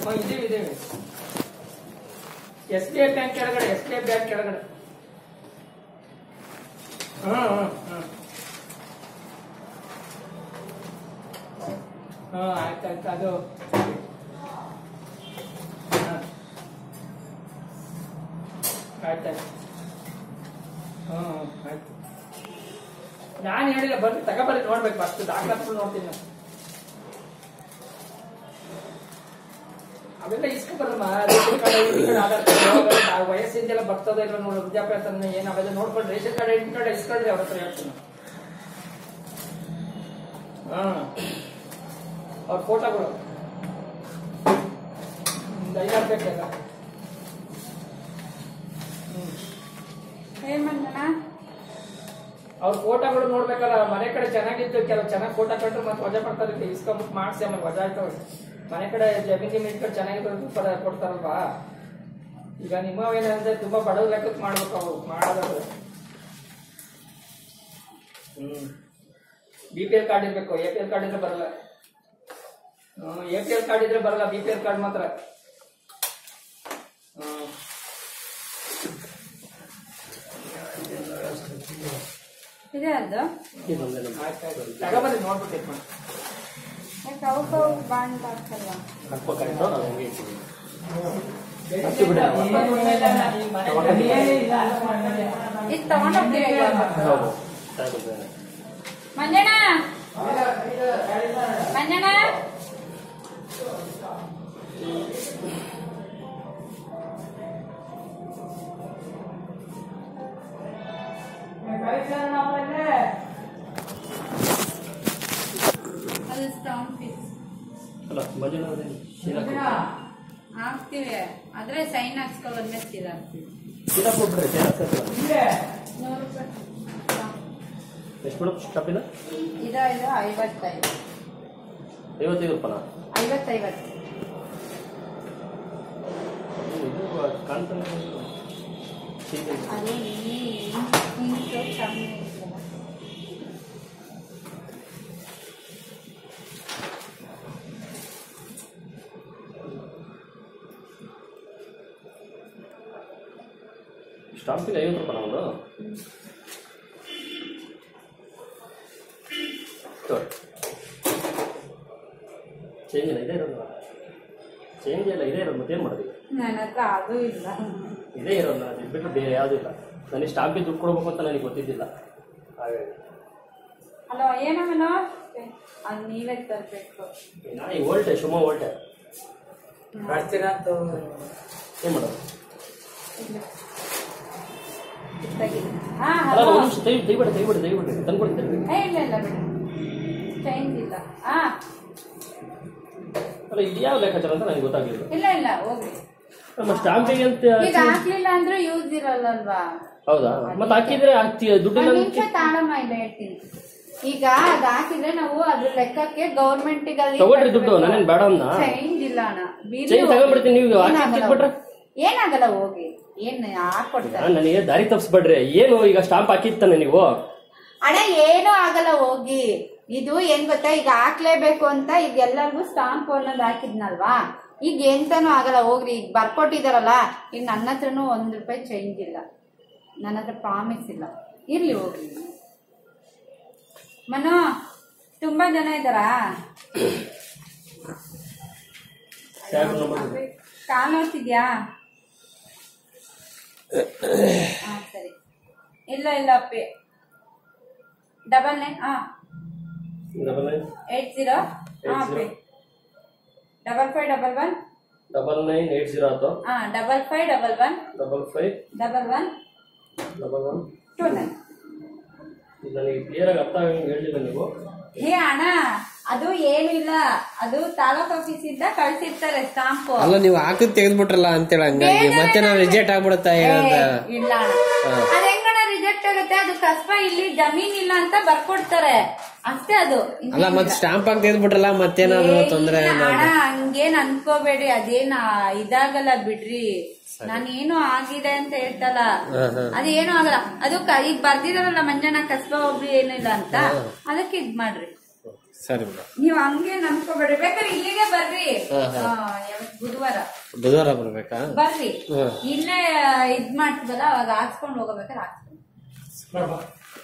ಹ್ಮ್, ಇದೀವಿ ಇದೀವಿ S B I bank ಕೆಳಗಡೆ ಎಸ್ ಬಿ ಐ ಬ್ಯಾಂಕ್ ಕೆಳಗಡೆ ಹ್ಮ್ ಹ್ಮ್ ಹ್ಮ್ ಹ್ಮ್ ಆಯ್ತಾಯ್ತು ಅದು ಹಾ. ಆಯ್ತಾಯ್ತು ಹ್ಮ್ ಹ್ಮ್, ಆಯ್ತು ನಾನು ಹೇಳಿಲ್ಲ ಬರ್ರಿ ತಗೊಬರ್ರಿ ನೋಡ್ಬೇಕು ಫಸ್ಟ್ ದಾಖಲಾತಿಗಳು ನೋಡ್ತೀನಿ ನಾನು ಅವೆಲ್ಲ ಇಸ್ಕೊ ಬರಮ್ಮ ration card ID card Aadhaar card ಆ ವಯಸ್ಸಿಂದೆಲ್ಲ ಬರ್ತದ ಇಲ್ಲ ನೋಡು ವೃದ್ಧಾಪ್ಯ ಏನ್ ಅವೆಲ್ಲ ನೋಡ್ಕೊಂಡು ರೇಷನ್ ಕಾರ್ಡ್ ಐಡಿ ಕಾರ್ಡ್ ಇಸ್ಕೊಳ್ರಿ ಅವ್ರ ಹತ್ರ ಹೇಳ್ತೀನಿ ಹಾ ಅವ್ರ ಫೋಟೋಗಳು ಒಂದು ಐದಾರು ಬೇಕಲ್ಲ ಹ್ಮ್ ಏನ್ ಮಂಜಣ್ಣ ಅವ್ರ ಫೋಟೋಗಳು ನೋಡ್ಬೇಕಲ್ಲ ಮನೆ ಕಡೆ ಚೆನ್ನಾಗಿದ್ದು ಕೆಲವು ಚೆನ್ನಾಗಿ ಫೋಟೋ ಕಂಡ್ರೆ ಮತ್ತೆ ವಜಾ ಮಾಡ್ತಾರೆ ಇಸ್ಕೊಂಬಿಟ್ಟು ಮಾಡಿಸಿ ಆಮೇಲೆ ವಜಾ ಆಯ್ತವೆ ಮನೆ ಕಡೆ ಜಮೀನ್ ಗಿಮೀನ್ ಕಡೆ ಚೆನ್ನಾಗಿದ್ದು ಪದ ಕೊಡ್ತಾರಲ್ವಾ ಈಗ ನಿಮ್ಮವೇನಂದ್ರೆ ತುಂಬಾ ಬಡವ ಲೆಕ್ಕಕ್ಕೆ ಮಾಡ್ಬೇಕು ಅವು ಮಾಡೋದಾದ್ರೆ ಹ್ಮ್ ಬಿ ಪಿ ಎಲ್ ಕಾರ್ಡ್ ಇರ್ಬೇಕು ಎ ಪಿ ಎಲ್ ಕಾರ್ಡ್ ಇದ್ರೆ ಬರಲ್ಲ ಎ ಪಿ ಎಲ್ ಕಾರ್ಡ್ ಇದ್ರೆ ಬರಲ್ಲ ಬಿ ಪಿ ಎಲ್ ಕಾರ್ಡ್ ಮಾತ್ರ ಹ್ಮ್ ಇದೆ ಅದು ಆಯ್ತಾಯ್ತು ತಗೊಬರ್ರಿ ನೋಡ್ಬಿಟ್ಟು ಚೆಕ್ ಮಾಡಿ ಯಾಕೆ ಅವಕ್ಕೆ ಅವ್ಕೆ ಬಾಂಡ್ ಹಾಕ್ಸಲ್ವಾ ಹಾಕ್ಬೇಕಾಗಿತ್ತು ನಾವು ಹಂಗೆ ಇಟ್ಟಿದ್ದೀವಿ ಇದು ತಗೊಂಡೋಗ್ತೀವಿ ಇವಾಗ. ಹೌದು ತಗೊಂಡು ಮಂಜಣ್ಣ ಮಂಜಣ್ಣ ಅದು ಸ್ಟಾಂಪ್ ಫೀಸ್ ಅಲ್ಲ ಮಂಜುನಾಥ್ ಶೀಲಾ ಹಾಕ್ತಿವಿ ಆದ್ರೆ ಸೈನ್ ಹಾಕ್ಸ್ಕೊ ಬಂದ್ಮೇಲೆ ಸೀದಾ ಹಾಕ್ತೀವಿ ಶೀಲಾ ಕೊಟ್ರೆ ಶೀಲಾ ನೂರು ರೂಪಾಯಿ ಎಷ್ಟು ಮೇಡಮ್ ಸ್ಟಾಪಿನ ಇದು ಇದು ಐವತ್ತೈದು ಐವತ್ತೈದು ರೂಪಾಯಿನ ಐವತ್ತೈವತ್ತು ಇದು ಕಾಣ್ತಾನೆ ಶೀಲಾ ಅದು ಈ ಇಂಟು ಕಮ್ಮಿ ಇರ್ತದೆ ಸ್ಟಾಂಪಿಗೆ ಐವತ್ತು ರೂಪಾಯಿ ಒಂದು ಚೇಂಜ್ ಇಲ್ಲ ಇದೇ ಇರೋದು ಚೇಂಜ್ ಇಲ್ಲ ಇದೇ ಇರೋದು ಮತ್ತೇನು ಮಾಡೋದು ನನ್ನ ಹತ್ರ ಅದು ಇಲ್ಲ ಇದೇ ಇರೋದು ನಾನು ಇದು ಬಿಟ್ಟರೆ ಬೇರೆ ಯಾವುದೂ ಇಲ್ಲ ನನಗೆ ಸ್ಟಾಂಪಿಗೆ ದುಡ್ಡು ಕೊಡ್ಬೇಕು ಅಂತ ನನಗೆ ಗೊತ್ತಿದ್ದಿಲ್ಲ ಹಾಗಾಗಿ ಹಲೋ ಏನಮ್ಮನ ಅದು ನೀವೇ ತರಬೇಕು ನಾನು ಈ ಓಲ್ಟೆ ಸುಮ್ಮ ಓಲ್ಟೆ ಬರ್ತೀರಾ ಅಂತ ಏನು ಮಾಡೋದು ಹಾ ಅಲ್ಲ ಹಲೋ ಒಂದು ನಿಮಿಷ ದಯ ದಯವಿಟ್ಟು ದಯವಿಟ್ಟು ದಯವಿಟ್ಟು ತಂದ್ಕೊಡಿ ತಂದ್ಕೊಡಿ ಏ, ಇಲ್ಲ ಇಲ್ಲ ಬಿಡಿ ಚೇಂಜ್ ಇಲ್ಲ ಹಾ ಅಲ್ಲ ಇದು ಯಾವ ಲೆಕ್ಕಾಚಾರ ಅಂತ ನನಗೆ ಗೊತ್ತಾಗಲಿಲ್ಲ ಇಲ್ಲ ಇಲ್ಲ ಹೋಗ್ರಿ ನಮ್ಮ ಸ್ಟಾಂಪಿಗೆ ಅಂತ ಈಗ ಹಾಕ್ಲಿಲ್ಲ ಅಂದ್ರೆ ಯೂಸ್ ಇರಲ್ಲಲ್ವಾ ಹೌದಾ ಮತ್ತೆ ಹಾಕಿದ್ರೆ ಹಾಕ್ತಿ ದುಡ್ಡಿಲ್ಲ ಒಂದ್ ಅಂತ ನಿಮಿಷ ತಾಳಮ್ಮ ಇಲ್ಲ ಹೇಳ್ತೀನಿ ಈಗ ಅದ್ ಹಾಕಿದ್ರೆ ನಾವು ಅದ್ರ ಲೆಕ್ಕಕ್ಕೆ ಗೌರ್ಮೆಂಟ್ ತಗೊಳ್ರಿ ದುಡ್ಡು ನಾನೇನ್ ಬೇಡ ಅಂದ ಚೇಂಜ್ ಇಲ್ಲ ಅಣ್ಣ ಬಿಲ್ ಚೇಂಜ್ ತಗೊಂಡ್ಬಿಡ್ತೀನಿ ನೀವು ಹಾಕಿ ಏನಾಗಲ್ಲ ಕಿತ್ಬಿಟ್ರೆ ಏನಾಗಲ್ಲ ಹೋಗಿ ಏನ್ ಹಾಕೊಡ್ತಾರೆ ನಾನ್ ನನಗೆ ದಾರಿ ತಪ್ಪಿಸ್ಬೇಡ್ರಿ ಏನು ಈಗ ಸ್ಟಾಂಪ್ ಹಾಕಿತ್ತಾನೆ ನೀವು ಅಣ್ಣ ಏನೂ ಆಗಲ್ಲ ಹೋಗಿ ಇದು ಏನ್ ಗೊತ್ತಾ ಈಗ ಹಾಕ್ಲೇಬೇಕು ಅಂತ ಈಗ ಎಲ್ಲರಿಗೂ ಸ್ಟಾಂಪ್ ಅನ್ನೋದು ಹಾಕಿದ್ನಲ್ವಾ ಈಗ ಎಂತನೂ ಆಗಲ್ಲ ಹೋಗ್ರಿ ಈಗ ಬರ್ಕೊಟ್ಟಿದಾರಲ್ಲ ಈಗ ನನ್ನ ಹತ್ರನೂ ಒಂದ್ ರೂಪಾಯಿ ಚೇಂಜ್ ಇಲ್ಲ ನನ್ನ ಹತ್ರ ಪ್ರಾಮಿಸ್ ಇಲ್ಲ ಇರ್ಲಿ ಹೋಗ್ರಿ ಮನು ತುಂಬಾ ಜನ ಇದ್ದಾರಾ ಟ್ಯಾಬ್ ನಂಬರ್ ಕಾಲ್ ನೋಡ್ತಿದ್ಯಾ ಹಾ ಸರಿ ಇಲ್ಲ ಇಲ್ಲ ಪೇ ಡಬಲ್ ನೈನ್ ಹಾ ಡಬಲ್ ನೈನ್ ಏಟ್ ಜೀರೋ ಹಾ Eight zero. ಪೇ double five double one double nine eight zero ಆಯ್ತು ಹಾ double five double one double five double one double one two nine ಇದು ನನಗೆ ಕ್ಲಿಯರ್ ಆಗಿ ಅರ್ಥ ಆಗಂಗೆ ಹೇಳಿಲ್ಲ ನೀವು ಹೇ ಅಣ್ಣ ಅದು ಏನು ಇಲ್ಲ ಅದು ತಾಲೂಕ್ ಆಫೀಸ್ ಇಂದ ಕಳ್ಸಿರ್ತಾರೆ ಸ್ಟಾಂಪ್ ಅಲ್ಲ ನೀವು ಹಾಕಿದ್ ತೆಗೆದ್ಬಿಟ್ರಲ್ಲ ಅಂತೇಳಿ ಹಂಗಾಗಿ ಮತ್ತೆ ನಾವು ರಿಜೆಕ್ಟ್ ಆಗ್ಬಿಡುತ್ತಾ ಏನಂತ ಇಲ್ಲ ಅಣ್ಣ ಅದ್ ಹೆಂಗಣ್ಣ ರಿಜೆಕ್ಟ್ ಆಗುತ್ತೆ ಅದು ಕಸ್ಬ ಇಲ್ಲಿ ಜಮೀನ್ ಇಲ್ಲ ಅಂತ ಬರ್ಕೊಡ್ತಾರೆ ಅಷ್ಟೇ ಅದು ಅಲ್ಲ ಮತ್ತೆ ಸ್ಟಾಂಪ್ ಆಗಿ ತೆಗೆದ್ಬಿಟ್ರಲ್ಲ ಮತ್ತೇನಾದ್ರು ಏ, ತೊಂದ್ರೆ ಇಲ್ಲ ಏನು ಅಣ್ಣ ಹಂಗೇನ್ ಅನ್ಕೋಬೇಡಿ ಅದೇನ್ ಆ, ಇದಾಗಲ್ಲ ಬಿಡ್ರಿ ನಾನು ಏನು ಆಗಿದೆ ಅಂತ ಹೇಳ್ತಲ್ಲ ಅದೇನು ಆಗಲ್ಲ ಅದು ಕ- ಈಗ ಬರ್ದಿದಾರಲ್ಲ ಮಂಜಣ್ಣ ಕಸ್ಬ ಒಬ್ರು ಏನು ಇಲ್ಲ ಅಂತ ಅದಕ್ಕೆ ಇದ್ ಮಾಡ್ರಿ ಸರಿ ಮೇಡಮ್ ನೀವ್ ಹಂಗೆ ನಂಬ್ಕೋಬೇಡ್ರಿ ಬೇಕಾದ್ರೆ ಇಲ್ಲಿಗೆ ಬರ್ರಿ ಹಾ, ಹಾ. ಆ, ಯಾವತ್ತು ಬುಧವಾರ ಬುಧವಾರ ಬರ್ಬೇಕಾ ಬರ್ರಿ ಹ್ಮ್. ಇಲ್ಲೇ ಇದ್ ಮಾಡ್ತದಲ್ಲ ಅವಾಗ ಹಾಕ್ಸ್ಕೊಂಡ್ ಹೋಗಬೇಕಾದ್ರೆ ಹಾಕ್ಸ್ಕೊಂಡು ನೋಡಪ್ಪ